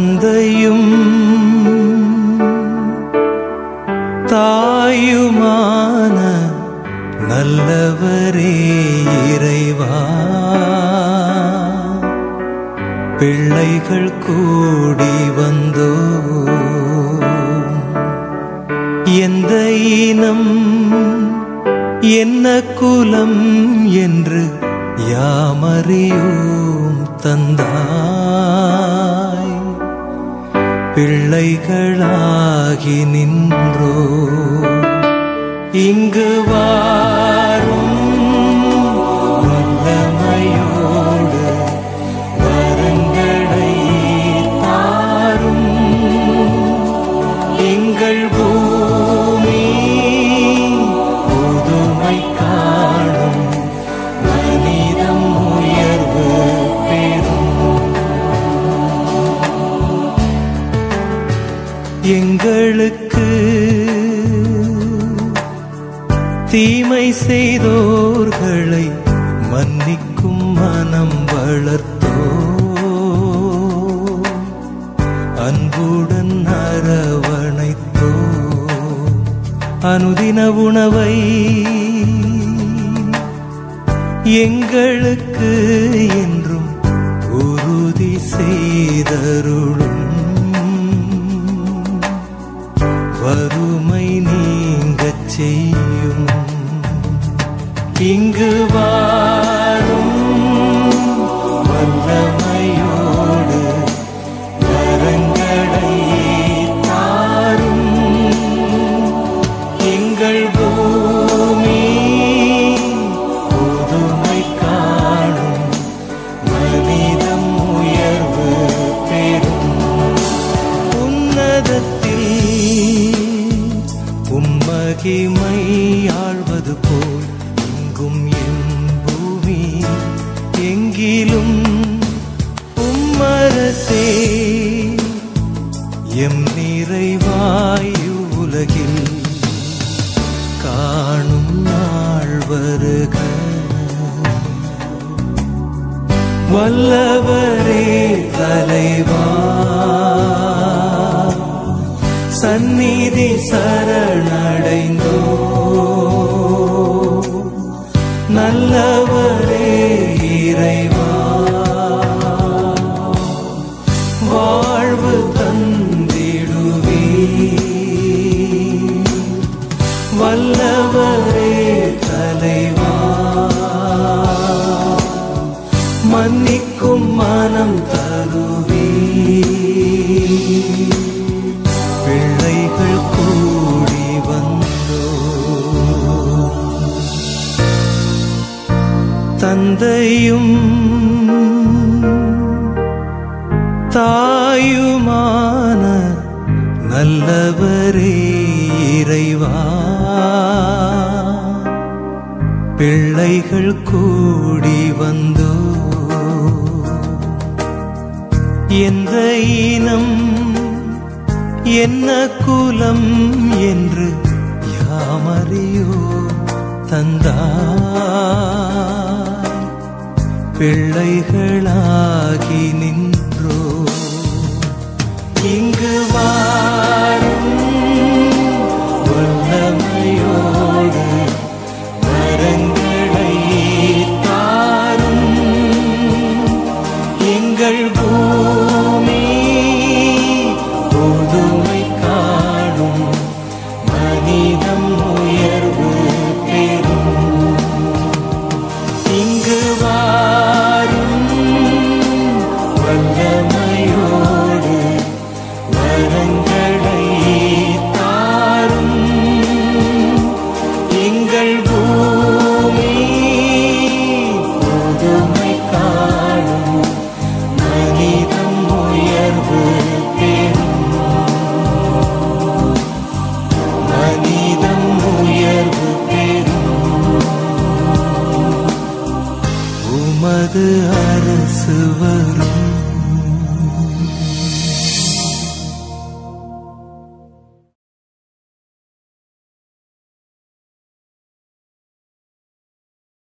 தந்தையும் தாயுமான நல்லவரே இறைவா பிள்ளைகள் கூடி வந்தோ எந்த இனம் என்ன குலம் என்று யாமறியோம் தந்தாய் பிள்ளைகளாகி நின்றோ இங்கு வாரும் வல்லமையோடு வரங்களை தாரும் எங்கள் பூமி புதுமை காணும் மனிதம் உயர்வு பெறும் எங்களுக்கு தீமை செய்தோர்களை மன்னிக்கும் மனம் வளர்த்தோ அன்புடன் அரவணைத்தோ அனுதின உணவை எங்களுக்கு என்றும் உறுதி செய்தருளும் வறுமை நீங்கச் செய்யும் இங்கு வாரும் வல்லமையோடு வரங்களை தாரும் எங்கள் பூமி புதுமை காணும் மனிதம் உயர்வு பெறும் உன்னதத்தில் உம்மகிமை ஆழ்வது போல் எங்கும் எம் பூமி எங்கிலும் உம்மரசே எம் நிறைவாயு உலகில் காணும் நாள் வருக வல்லவரே தலைவா சந்நிதி சரணடைந்தோ நல்லவரே இறைவா வாழ்வு தந்திடுவே வல்லவரே தலைவா மன்னிக்கும் மனம் தருவே பிள்ளைகள் கூடி வந்தோ தந்தையும் தாயுமான நல்லவரே இறைவா பிள்ளைகள் கூடி வந்தோ எந்த இனம் என்ன குலம் என்று யாமறியோ தந்தாய் பிள்ளைகளாகி நின்றோ இங்கு வாரும் வல்லமையோடு வரங்களை தாரும் எங்கள் பூமி புதுமை காணும் மனிதம் உயர்வு பெறும் இங்கு வாரும் வல்லமையோடு வரங்களை தாரும் எங்கள் பூமி புதுமை காணும் மனிதம் உயர்வு பெறும் மனிதம் உயர்வு பெறும் உமது அரசு வரும்